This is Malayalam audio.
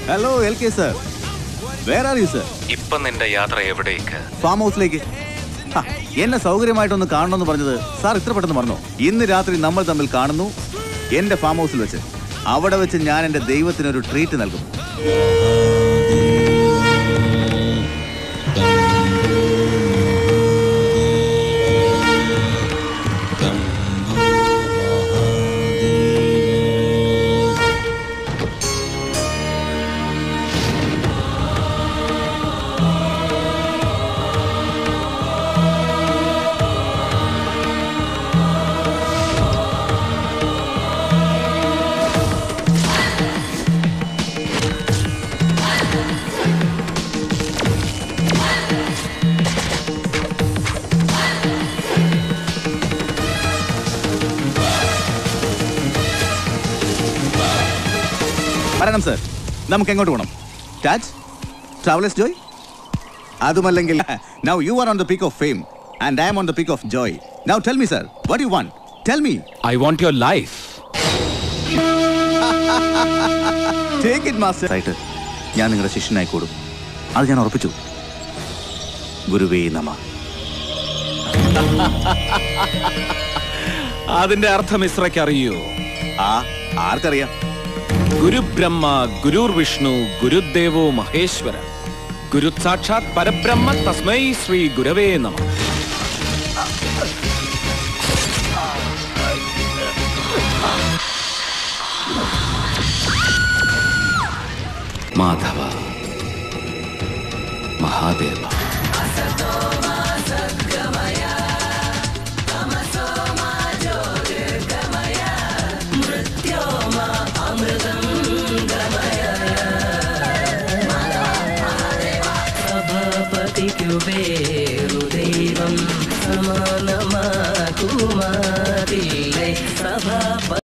hello L K sir where are you sir ഇപ്പൊ നിന്റെ യാത്ര എവിടേക്ക് ഫാം ഹൗസിലേക്ക് ഹ, എന്നെ സൗകര്യമായിട്ടൊന്ന് കാണണമെന്ന് പറഞ്ഞത് സാർ ഇത്ര പെട്ടെന്ന് പറഞ്ഞോ ഇന്ന് രാത്രി നമ്മൾ തമ്മിൽ കാണുന്നു എന്റെ ഫാം ഹൗസിൽ വെച്ച് അവിടെ വെച്ച് ഞാൻ എന്റെ ദൈവത്തിനൊരു ട്രീറ്റ് നൽകും പറയണം സർ നമുക്ക് എങ്ങോട്ട് പോകണം ടാച്ച് ട്രാവലേഴ്സ് ജോയ് അതുമല്ലെങ്കിൽ now you are on the peak of fame and I'm on the peak of joy now tell me sir what you want tell me I want your life take it master ആയിട്ട് ഞാൻ നിങ്ങളുടെ ശിഷ്യനായി കൂടും അത് ഞാൻ ഉറപ്പിച്ചു ഗുരുവേ നമ അതിന്റെ അർത്ഥം ഇസ്രയ്ക്ക് അറിയൂ ആ ആർക്കറിയാം ഗുരുബ്രഹ്മ ഗുരുർ വിഷ്ണു ഗുരുദേവോ മഹേശ്വര ഗുരു സാക്ഷാത് പരബ്രഹ്മ തസ്മൈ ശ്രീ ഗുരവേ നമ മാധവ മഹാദേവ സഭാപതിക്കു വേറു ദൈവം സമാനമാകുമാ